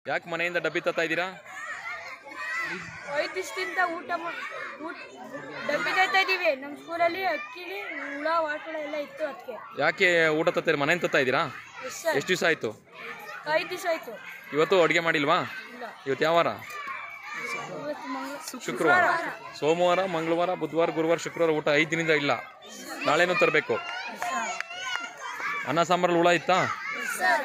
ಯಾಕೆ ಮನೆಯಿಂದ ಡಬ್ಬಿ ತತ್ತಾ ಇದ್ದೀರಾ ಐದು ದಿವಸದಿಂದ ಊಟ ಮಾ- ಊಟ ಡಬ್ಬಿ ತರ್ತಾ ಇದೀವಿ ನಮ್ಮ ಸ್ಕೂಲಲ್ಲಿ ಅಕ್ಕಿಲಿ ಹುಳ ವಾಟುಳ ಎಲ್ಲ ಇತ್ತು ಅದಕ್ಕೆ ಯಾಕೆ ಊಟ ತತ್ತೀರಿ ಮನೆಯಿಂದ ತತ್ತಾ ಇದ್ದೀರಾ ಎಸ್ ಸರ್ ಎಷ್ಟು ದಿವಸ ಆಯಿತು ಐದು ದಿವಸ ಆಯ್ತು ಇವತ್ತು ಅಡುಗೆ ಮಾಡಿಲ್ವಾ ಇಲ್ಲ ಇವತ್ತು ಯಾವ ವಾರ ಇವತ್ತು ಮಂಗಳ ಶುಕ್ರವಾರ ಸೋಮವಾರ ಮಂಗಳವಾರ ಬುಧವಾರ ಗುರುವಾರ ಶುಕ್ರವಾರ ಊಟ ಐದು ದಿನದಿಂದ ಇಲ್ಲ ನಾಳೆನೂ ತರಬೇಕು ಅನ್ನ ಸಾಂಬಾರಲ್ಲಿ ಹುಳ ಇತ್ತಾ ಸರ್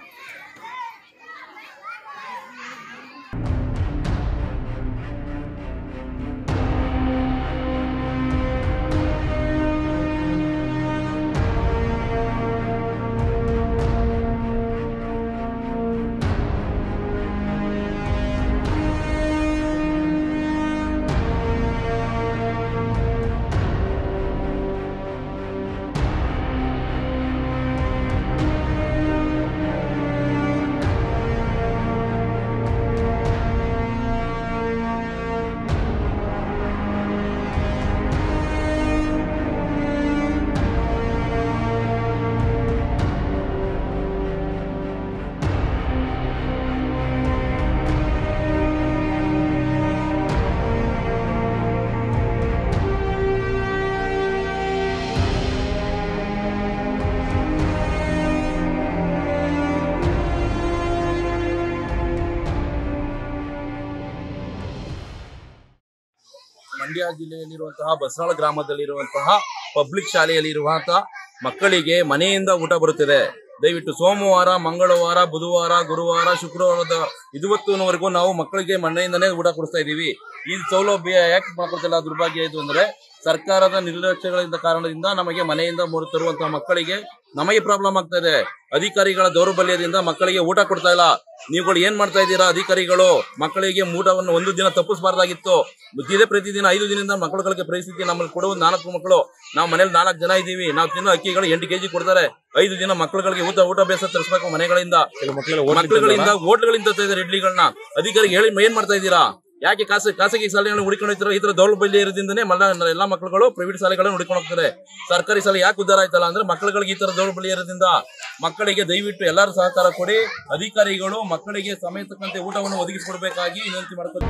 ಮಂಡ್ಯ ಜಿಲ್ಲೆಯಲ್ಲಿರುವಂತಹ ಬಸರಾಳ ಗ್ರಾಮದಲ್ಲಿರುವಂತಹ ಪಬ್ಲಿಕ್ ಶಾಲೆಯಲ್ಲಿರುವಂತಹ ಮಕ್ಕಳಿಗೆ ಮನೆಯಿಂದ ಊಟ ಬರುತ್ತಿದೆ ದಯವಿಟ್ಟು ಸೋಮವಾರ ಮಂಗಳವಾರ ಬುಧವಾರ ಗುರುವಾರ ಶುಕ್ರವಾರದ ಇವತ್ತಿನವರೆಗೂ ನಾವು ಮಕ್ಕಳಿಗೆ ಮನೆಯಿಂದನೇ ಊಟ ಕೊಡಿಸ್ತಾ ಇದ್ದೀವಿ ಈ ಸೌಲಭ್ಯ ಯಾಕೆ ಮಾಡ್ಕೊಳ್ತಿಲ್ಲ ದುರ್ಭಾಗ್ಯ ಇದು ಅಂದ್ರೆ ಸರ್ಕಾರದ ನಿರ್ಲಕ್ಷ್ಯಗಳಿಂದ ಕಾರಣದಿಂದ ನಮಗೆ ಮನೆಯಿಂದ ಮೂರು ತರುವಂತಹ ಮಕ್ಕಳಿಗೆ ನಮಗೆ ಪ್ರಾಬ್ಲಮ್ ಆಗ್ತಾ ಇದೆ ಅಧಿಕಾರಿಗಳ ದೌರ್ಬಲ್ಯದಿಂದ ಮಕ್ಕಳಿಗೆ ಊಟ ಕೊಡ್ತಾ ಇಲ್ಲ ನೀವುಗಳು ಏನ್ ಮಾಡ್ತಾ ಇದ್ದೀರಾ ಅಧಿಕಾರಿಗಳು ಮಕ್ಕಳಿಗೆ ಊಟವನ್ನು ಒಂದು ದಿನ ತಪ್ಪಿಸಬಾರ್ದಾಗಿತ್ತು ಇದೇ ಪ್ರತಿದಿನ ಐದು ದಿನದಿಂದ ಮಕ್ಕಳುಗಳಿಗೆ ಪರಿಸ್ಥಿತಿ ನಮ್ಮಲ್ಲಿ ಕೊಡುವ ನಾಲ್ಕು ಮಕ್ಕಳು ನಾವು ಮನೇಲಿ ನಾಲ್ಕು ಜನ ಇದ್ದೀವಿ ನಾವು ತಿನ್ನೋ ಅಕ್ಕಿಗಳು ಎಂಟು ಕೆಜಿ ಕೊಡ್ತಾರೆ ಐದು ದಿನ ಮಕ್ಕಳುಗಳಿಗೆ ಊಟ ಊಟ ಬೇಸ ತರಿಸಬೇಕು ಮನೆಗಳಿಂದ ಮಕ್ಕಳುಗಳಿಂದ ಹೋಟ್ಲುಗಳಿಂದ ತರ್ತಾ ಇದ್ದಾರೆ ಇಡ್ಲಿಗಳನ್ನ ಅಧಿಕಾರಿಗೆ ಹೇಳಿ ಏನ್ ಮಾಡ್ತಾ ಇದ್ದೀರಾ ಯಾಕೆ ಖಾಸಗಿ ಖಾಸಗಿ ಶಾಲೆಗಳನ್ನು ಹುಡುಕೊಂಡು ಹೋಗ್ತಾರೆ ಈ ತರ ದೌರ್ಬಲ್ಯ ಇರೋದ್ರಿಂದನೇ ಮಲ್ಲ ಎಲ್ಲಾ ಮಕ್ಕಳುಗಳು ಪ್ರೈವೇಟ್ ಶಾಲೆಗಳನ್ನು ಹುಡುಕೊಂಡು ಹೋಗ್ತಾರೆ ಸರ್ಕಾರಿ ಶಾಲೆ ಯಾಕೆ ಉದ್ದಾರ ಆಯ್ತಲ್ಲ ಅಂದ್ರೆ ಮಕ್ಕಳುಗಳಿಗೆ ಈ ತರ ದೌರ್ಬಲ್ಯ ಇರೋದ್ರಿಂದ ಮಕ್ಕಳಿಗೆ ದಯವಿಟ್ಟು ಎಲ್ಲರೂ ಸಹಕಾರ ಕೊಡಿ ಅಧಿಕಾರಿಗಳು ಮಕ್ಕಳಿಗೆ ಸಮಯ ತಕ್ಕಂತೆ ಊಟವನ್ನು ಒದಗಿಸಿಕೊಡ್ಬೇಕಾಗಿ ವಿನಂತಿ ಮಾಡ್ತಾರೆ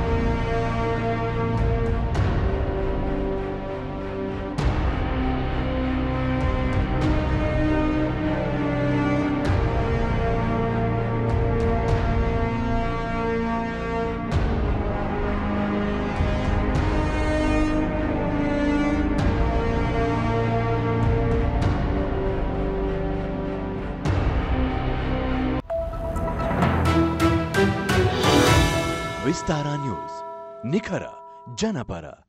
ವಿಸ್ತಾರ ನ್ಯೂಸ್ ನಿಖರ ಜನಪರ